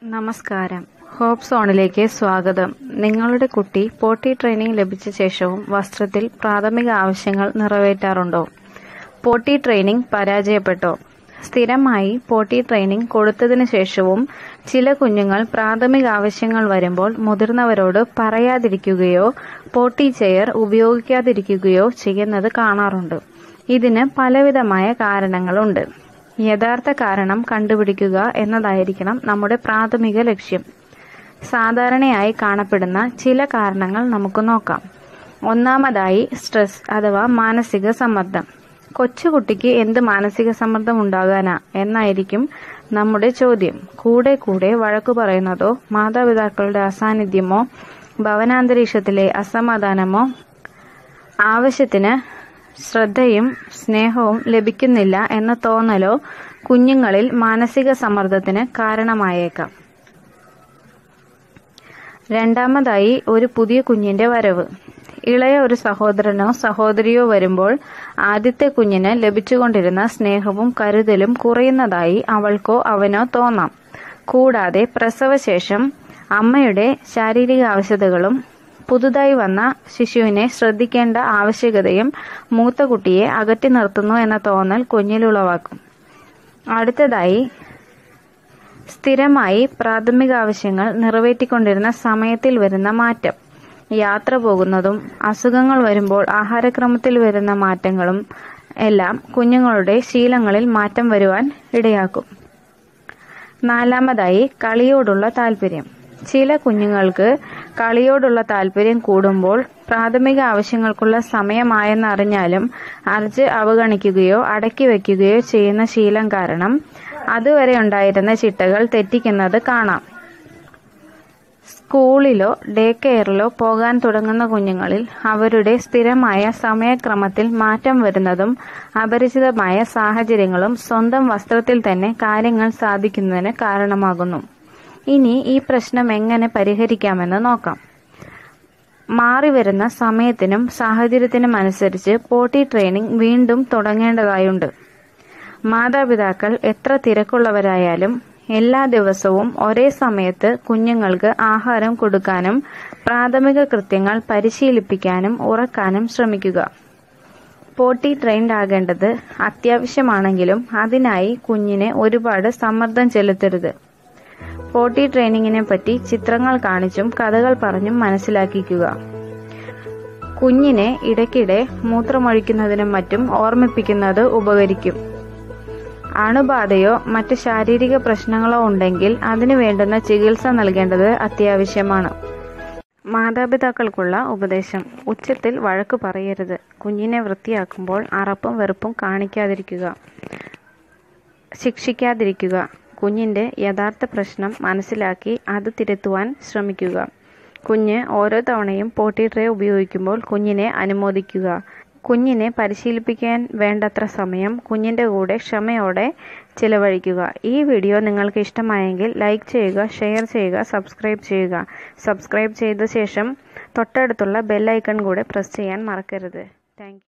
നമസ്കാരം ഹോപ്പ് സോണിലേക്ക് സ്വാഗതം നിങ്ങളുടെ കുട്ടി പോട്ടി ട്രെയിനിങ് ലഭിച്ച ശേഷവും വസ്ത്രത്തിൽ പ്രാഥമിക ആവശ്യങ്ങൾ നിറവേറ്റാറുണ്ടോ പോട്ടി ട്രെയിനിങ് പരാജയപ്പെട്ടോ സ്ഥിരമായി പോട്ടി ട്രെയിനിങ് കൊടുത്തതിനു ശേഷവും ചില കുഞ്ഞുങ്ങൾ പ്രാഥമിക ആവശ്യങ്ങൾ വരുമ്പോൾ മുതിർന്നവരോട് പറയാതിരിക്കുകയോ പോട്ടി ചെയർ ഉപയോഗിക്കാതിരിക്കുകയോ ചെയ്യുന്നത് കാണാറുണ്ട് ഇതിന് പലവിധമായ കാരണങ്ങളുണ്ട് യഥാർത്ഥ കാരണം കണ്ടുപിടിക്കുക എന്നതായിരിക്കണം നമ്മുടെ പ്രാഥമിക ലക്ഷ്യം സാധാരണയായി കാണപ്പെടുന്ന ചില കാരണങ്ങൾ നമുക്ക് നോക്കാം ഒന്നാമതായി സ്ട്രെസ് അഥവാ മാനസിക സമ്മർദ്ദം കൊച്ചുകുട്ടിക്ക് എന്ത് മാനസിക സമ്മർദ്ദം ഉണ്ടാകാനാ എന്നായിരിക്കും നമ്മുടെ ചോദ്യം കൂടെ കൂടെ വഴക്കു പറയുന്നതോ മാതാപിതാക്കളുടെ അസാന്നിധ്യമോ ഭവനാന്തരീക്ഷത്തിലെ അസമാധാനമോ ആവശ്യത്തിന് ശ്രദ്ധയും സ്നേഹവും ലഭിക്കുന്നില്ല എന്ന തോന്നലോ കുഞ്ഞുങ്ങളിൽ മാനസിക സമ്മർദ്ദത്തിന് കാരണമായേക്കാം രണ്ടാമതായി ഒരു പുതിയ കുഞ്ഞിന്റെ വരവ് ഇളയ ഒരു സഹോദരനോ സഹോദരിയോ വരുമ്പോൾ ആദ്യത്തെ കുഞ്ഞിന് ലഭിച്ചുകൊണ്ടിരുന്ന സ്നേഹവും കരുതലും കുറയുന്നതായി അവൾക്കോ അവനോ തോന്നാം കൂടാതെ പ്രസവശേഷം അമ്മയുടെ ശാരീരിക ആവശ്യതകളും പുതുതായി വന്ന ശിശുവിനെ ശ്രദ്ധിക്കേണ്ട ആവശ്യകതയും മൂത്ത കുട്ടിയെ അകറ്റി നിർത്തുന്നു എന്ന തോന്നൽ കുഞ്ഞിൽ ഉളവാക്കും അടുത്തതായി സ്ഥിരമായി പ്രാഥമിക ആവശ്യങ്ങൾ നിറവേറ്റിക്കൊണ്ടിരുന്ന സമയത്തിൽ വരുന്ന മാറ്റം യാത്ര പോകുന്നതും അസുഖങ്ങൾ വരുമ്പോൾ ആഹാരക്രമത്തിൽ വരുന്ന മാറ്റങ്ങളും എല്ലാം കുഞ്ഞുങ്ങളുടെ ശീലങ്ങളിൽ മാറ്റം വരുവാൻ ഇടയാക്കും നാലാമതായി കളിയോടുള്ള താല്പര്യം ചില കുഞ്ഞുങ്ങൾക്ക് കളിയോടുള്ള താല്പര്യം കൂടുമ്പോൾ പ്രാഥമിക ആവശ്യങ്ങൾക്കുള്ള സമയമായെന്നറിഞ്ഞാലും അർജ് അവഗണിക്കുകയോ അടക്കി വയ്ക്കുകയോ ചെയ്യുന്ന ശീലം കാരണം അതുവരെ ഉണ്ടായിരുന്ന ചിട്ടകൾ തെറ്റിക്കുന്നത് കാണാം സ്കൂളിലോ ഡേ കെയറിലോ പോകാൻ തുടങ്ങുന്ന കുഞ്ഞുങ്ങളിൽ അവരുടെ സ്ഥിരമായ സമയക്രമത്തിൽ മാറ്റം വരുന്നതും അപരിചിതമായ സാഹചര്യങ്ങളും സ്വന്തം വസ്ത്രത്തിൽ തന്നെ കാര്യങ്ങൾ സാധിക്കുന്നതിന് കാരണമാകുന്നു ഇനി ഈ പ്രശ്നം എങ്ങനെ പരിഹരിക്കാമെന്ന് നോക്കാം മാറിവരുന്ന സമയത്തിനും സാഹചര്യത്തിനും അനുസരിച്ച് പോട്ടി ട്രെയിനിങ് വീണ്ടും തുടങ്ങേണ്ടതായുണ്ട് മാതാപിതാക്കൾ എത്ര തിരക്കുള്ളവരായാലും എല്ലാ ദിവസവും ഒരേ സമയത്ത് കുഞ്ഞുങ്ങൾക്ക് ആഹാരം കൊടുക്കാനും പ്രാഥമിക കൃത്യങ്ങൾ പരിശീലിപ്പിക്കാനും ഉറക്കാനും ശ്രമിക്കുക പോട്ടി ട്രെയിൻഡ് ആകേണ്ടത് അത്യാവശ്യമാണെങ്കിലും അതിനായി കുഞ്ഞിനെ ഒരുപാട് സമ്മർദ്ദം ചെലുത്തരുത് പോട്ടി ട്രെയിനിങ്ങിനെ പറ്റി ചിത്രങ്ങൾ കാണിച്ചും കഥകൾ പറഞ്ഞും മനസ്സിലാക്കിക്കുക കുഞ്ഞിനെ ഇടയ്ക്കിടെ മൂത്രമൊഴിക്കുന്നതിനും മറ്റും ഓർമ്മിപ്പിക്കുന്നത് ഉപകരിക്കും അണുബാധയോ മറ്റ് ശാരീരിക പ്രശ്നങ്ങളോ ഉണ്ടെങ്കിൽ അതിനു വേണ്ടുന്ന ചികിത്സ നൽകേണ്ടത് അത്യാവശ്യമാണ് മാതാപിതാക്കൾക്കുള്ള ഉപദേശം ഉച്ചത്തിൽ വഴക്ക് പറയരുത് കുഞ്ഞിനെ വൃത്തിയാക്കുമ്പോൾ അറപ്പും വെറുപ്പും കാണിക്കാതിരിക്കുക ശിക്ഷിക്കാതിരിക്കുക കുഞ്ഞിന്റെ യഥാർത്ഥ പ്രശ്നം മനസ്സിലാക്കി അത് തിരുത്തുവാൻ ശ്രമിക്കുക കുഞ്ഞ് ഓരോ തവണയും പോട്ടി ട്രേ ഉപയോഗിക്കുമ്പോൾ കുഞ്ഞിനെ അനുമോദിക്കുക കുഞ്ഞിനെ പരിശീലിപ്പിക്കാൻ വേണ്ടത്ര സമയം കുഞ്ഞിന്റെ കൂടെ ക്ഷമയോടെ ചിലവഴിക്കുക ഈ വീഡിയോ നിങ്ങൾക്ക് ഇഷ്ടമായെങ്കിൽ ലൈക്ക് ചെയ്യുക ഷെയർ ചെയ്യുക സബ്സ്ക്രൈബ് ചെയ്യുക സബ്സ്ക്രൈബ് ചെയ്ത ശേഷം തൊട്ടടുത്തുള്ള ബെൽ ഐക്കൺ കൂടെ പ്രസ് ചെയ്യാൻ മറക്കരുത് താങ്ക്